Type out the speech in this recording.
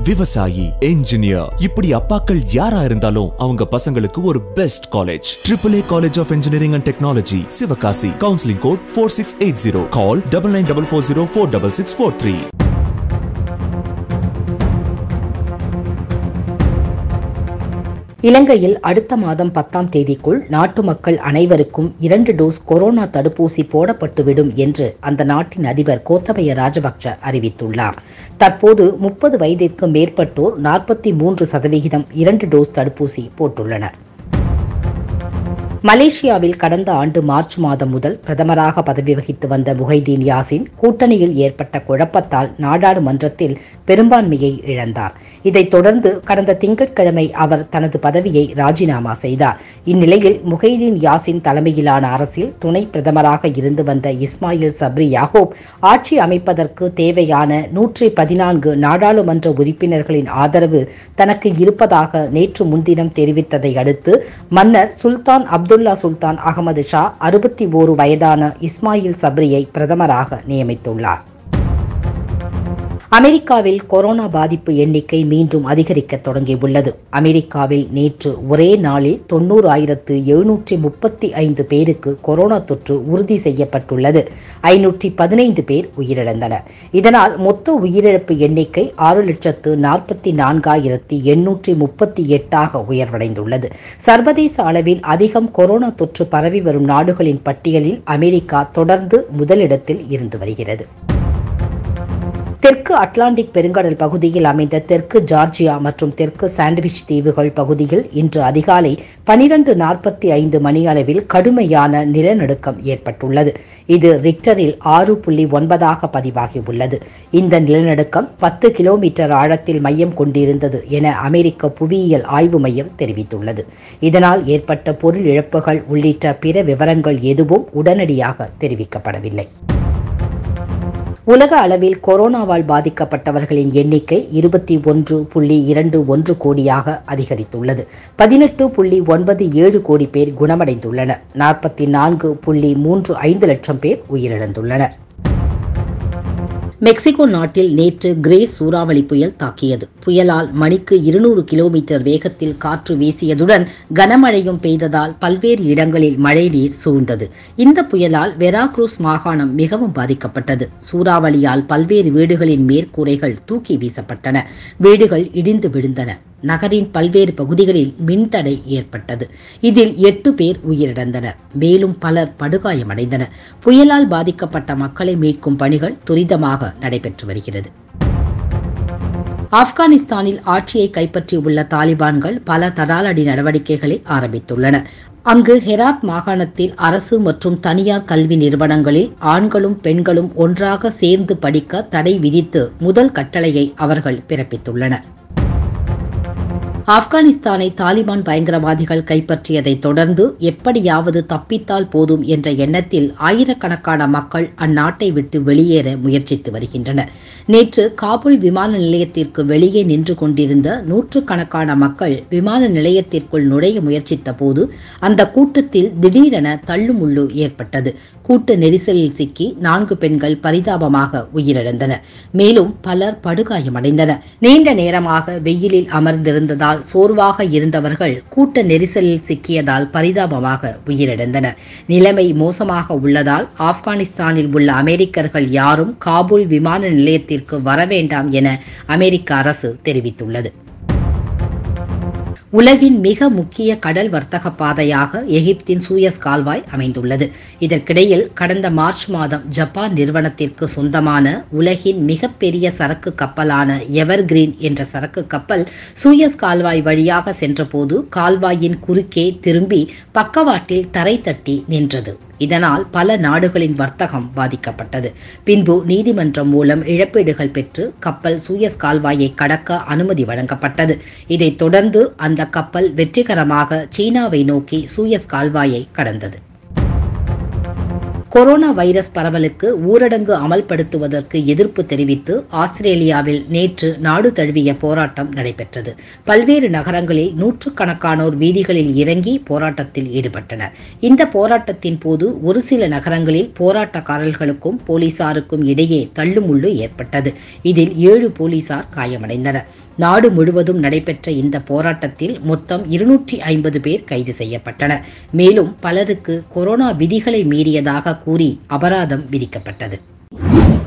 விவசாயி என்ஜினியர் இப்படி அப்பாக்கள் யாரா இருந்தாலும் அவங்க பசங்களுக்கு ஒரு best college triple A college of engineering and technology Sivakasi counselling code four six eight zero call double nine double four zero four double six four three இலங்கையில் அடுத்த மாதம் பத்தாம் தேதிக்குள் நாட்டு மக்கள் அனைவருக்கும் இரண்டு டோஸ் கொரோனா தடுப்பூசி போடப்பட்டுவிடும் என்று அந்த நாட்டின் அதிபர் கோத்தபய ராஜபக்ஷ அறிவித்துள்ளார் தற்போது முப்பது வயதிற்கு மேற்பட்டோர் நாற்பத்தி மூன்று சதவிகிதம் இரண்டு டோஸ் தடுப்பூசி போட்டுள்ளனர் மலேசியாவில் கடந்த ஆண்டு மார்ச் மாதம் முதல் பிரதமராக பதவி வகித்து வந்த முஹைதீன் யாசின் கூட்டணியில் ஏற்பட்ட குழப்பத்தால் நாடாளுமன்றத்தில் பெரும்பான்மையை இழந்தார் இதைத் தொடர்ந்து கடந்த திங்கட்கிழமை அவர் தனது பதவியை ராஜினாமா செய்தார் இந்நிலையில் முஹைதீன் யாசின் தலைமையிலான அரசில் துணை பிரதமராக இருந்து வந்த இஸ்மாயில் சப்ரி யாகூப் ஆட்சி அமைப்பதற்கு தேவையான நூற்றி பதினான்கு நாடாளுமன்ற உறுப்பினர்களின் ஆதரவு தனக்கு இருப்பதாக நேற்று முன்தினம் தெரிவித்ததை அடுத்து மன்னர் சுல்தான் அப்துல்லா சுல்தான் அகமது ஷா அறுபத்தி ஓரு வயதான இஸ்மாயில் சப்ரியை பிரதமராக நியமித்துள்ளார் அமெரிக்காவில் கொரோனா பாதிப்பு எண்ணிக்கை மீண்டும் அதிகரிக்க தொடங்கியுள்ளது அமெரிக்காவில் நேற்று ஒரே நாளில் தொண்ணூறு ஆயிரத்து எழுநூற்றி முப்பத்தி ஐந்து பேருக்கு கொரோனா தொற்று உறுதி செய்யப்பட்டுள்ளது ஐநூற்றி பதினைந்து பேர் உயிரிழந்தனர் இதனால் மொத்த உயிரிழப்பு எண்ணிக்கை ஆறு லட்சத்து நாற்பத்தி நான்காயிரத்தி எண்ணூற்றி முப்பத்தி எட்டாக உயர்வடைந்துள்ளது சர்வதேச அளவில் அதிகம் கொரோனா தொற்று பரவி வரும் நாடுகளின் பட்டியலில் அமெரிக்கா தொடர்ந்து முதலிடத்தில் இருந்து வருகிறது தெற்கு அட்லாண்டிக் பெருங்கடல் பகுதியில் அமைந்த தெற்கு ஜார்ஜியா மற்றும் தெற்கு சாண்ட்விச் தீவுகள் பகுதியில் இன்று அதிகாலை பனிரெண்டு நாற்பத்தி ஐந்து மணி அளவில் கடுமையான நிலநடுக்கம் ஏற்பட்டுள்ளது இது ரிக்டரில் ஆறு புள்ளி ஒன்பதாக பதிவாகியுள்ளது இந்த நிலநடுக்கம் பத்து கிலோமீட்டர் ஆழத்தில் மையம் கொண்டிருந்தது என அமெரிக்க புவியியல் ஆய்வு மையம் தெரிவித்துள்ளது இதனால் ஏற்பட்ட பொருள் இழப்புகள் உள்ளிட்ட பிற விவரங்கள் எதுவும் உடனடியாக தெரிவிக்கப்படவில்லை உலக அளவில் கொரோனாவால் பாதிக்கப்பட்டவர்களின் எண்ணிக்கை இருபத்தி ஒன்று புள்ளி இரண்டு ஒன்று கோடியாக அதிகரித்துள்ளது பதினெட்டு புள்ளி ஒன்பது ஏழு கோடி பேர் குணமடைந்துள்ளனர் நாற்பத்தி நான்கு புள்ளி மூன்று ஐந்து லட்சம் பேர் உயிரிழந்துள்ளனர் மெக்சிகோ நாட்டில் நேற்று கிரேஸ் சூறாவளி புயல் தாக்கியது புயலால் மணிக்கு இருநூறு கிலோமீட்டர் வேகத்தில் காற்று வீசியதுடன் கனமழையும் பெய்ததால் பல்வேறு இடங்களில் மழைநீர் சூழ்ந்தது இந்த புயலால் வெராக்ரூஸ் மாகாணம் மிகவும் பாதிக்கப்பட்டது சூறாவளியால் பல்வேறு வீடுகளின் மேற்கூரைகள் தூக்கி வீசப்பட்டன வீடுகள் இடிந்து விழுந்தன நகரின் பல்வேறு பகுதிகளில் மின்தடை ஏற்பட்டது இதில் எட்டு பேர் உயிரிழந்தனர் மேலும் பலர் படுகாயமடைந்தனர் புயலால் பாதிக்கப்பட்ட மக்களை மீட்கும் பணிகள் துரிதமாக நடைபெற்று வருகிறது ஆப்கானிஸ்தானில் ஆட்சியை கைப்பற்றியுள்ள தாலிபான்கள் பல தடாலடி நடவடிக்கைகளை ஆரம்பித்துள்ளனர் அங்கு ஹெராத் மாகாணத்தில் அரசு மற்றும் தனியார் கல்வி நிறுவனங்களில் ஆண்களும் பெண்களும் ஒன்றாக சேர்ந்து படிக்க தடை விதித்து முதல் கட்டளையை அவர்கள் பிறப்பித்துள்ளனர் ஆப்கானிஸ்தானை தாலிபான் பயங்கரவாதிகள் கைப்பற்றியதை தொடர்ந்து எப்படியாவது தப்பித்தால் போதும் என்ற எண்ணத்தில் ஆயிரக்கணக்கான மக்கள் அந்நாட்டை விட்டு வெளியேற முயற்சித்து வருகின்றனர் நேற்று காபுல் விமான நிலையத்திற்கு வெளியே நின்று கொண்டிருந்த நூற்றுக்கணக்கான மக்கள் விமான நிலையத்திற்குள் நுழைய முயற்சித்த போது அந்த கூட்டத்தில் திடீரென தள்ளுமுள்ளு ஏற்பட்டது கூட்ட நெரிசலில் சிக்கி நான்கு பெண்கள் பரிதாபமாக உயிரிழந்தனர் மேலும் பலர் படுகாயமடைந்தனர் நீண்ட நேரமாக வெயிலில் அமர்ந்திருந்ததால் சோர்வாக இருந்தவர்கள் கூட்ட நெரிசலில் சிக்கியதால் பரிதாபமாக உயிரிழந்தனர் நிலைமை மோசமாக உள்ளதால் ஆப்கானிஸ்தானில் உள்ள அமெரிக்கர்கள் யாரும் காபூல் விமான நிலையத்திற்கு வர வேண்டாம் என அமெரிக்க அரசு தெரிவித்துள்ளது உலகின் மிக முக்கிய கடல் வர்த்தக பாதையாக எகிப்தின் சூயஸ் கால்வாய் அமைந்துள்ளது இதற்கிடையில் கடந்த மார்ச் மாதம் ஜப்பான் நிறுவனத்திற்கு சொந்தமான உலகின் மிகப்பெரிய சரக்கு கப்பலான எவர்கிரீன் என்ற சரக்கு கப்பல் சூயஸ் கால்வாய் வழியாக சென்றபோது கால்வாயின் குறுக்கே திரும்பி பக்கவாட்டில் தரை தட்டி நின்றது இதனால் பல நாடுகளின் வர்த்தகம் பாதிக்கப்பட்டது பின்பு நீதிமன்றம் மூலம் இழப்பீடுகள் பெற்று கப்பல் சூயஸ் கால்வாயை கடக்க அனுமதி வழங்கப்பட்டது இதைத் தொடர்ந்து அந்த கப்பல் வெற்றிகரமாக சீனாவை நோக்கி சூயஸ் கால்வாயை கடந்தது கொரோனா வைரஸ் பரவலுக்கு ஊரடங்கு அமல்படுத்துவதற்கு எதிர்ப்பு தெரிவித்து ஆஸ்திரேலியாவில் நேற்று நாடு தழுவிய போராட்டம் நடைபெற்றது பல்வேறு நகரங்களில் நூற்றுக்கணக்கானோர் வீதிகளில் இறங்கி போராட்டத்தில் ஈடுபட்டனர் இந்த போராட்டத்தின் போது ஒரு சில நகரங்களில் போராட்டக்காரர்களுக்கும் போலீசாருக்கும் இடையே தள்ளுமுள்ளு ஏற்பட்டது இதில் ஏழு போலீசார் காயமடைந்தனர் நாடு முழுவதும் நடைபெற்ற இந்த போராட்டத்தில் மொத்தம் இருநூற்றி ஐம்பது பேர் கைது செய்யப்பட்டனர் மேலும் பலருக்கு கொரோனா விதிகளை மீறியதாக கூறி அபராதம் விதிக்கப்பட்டது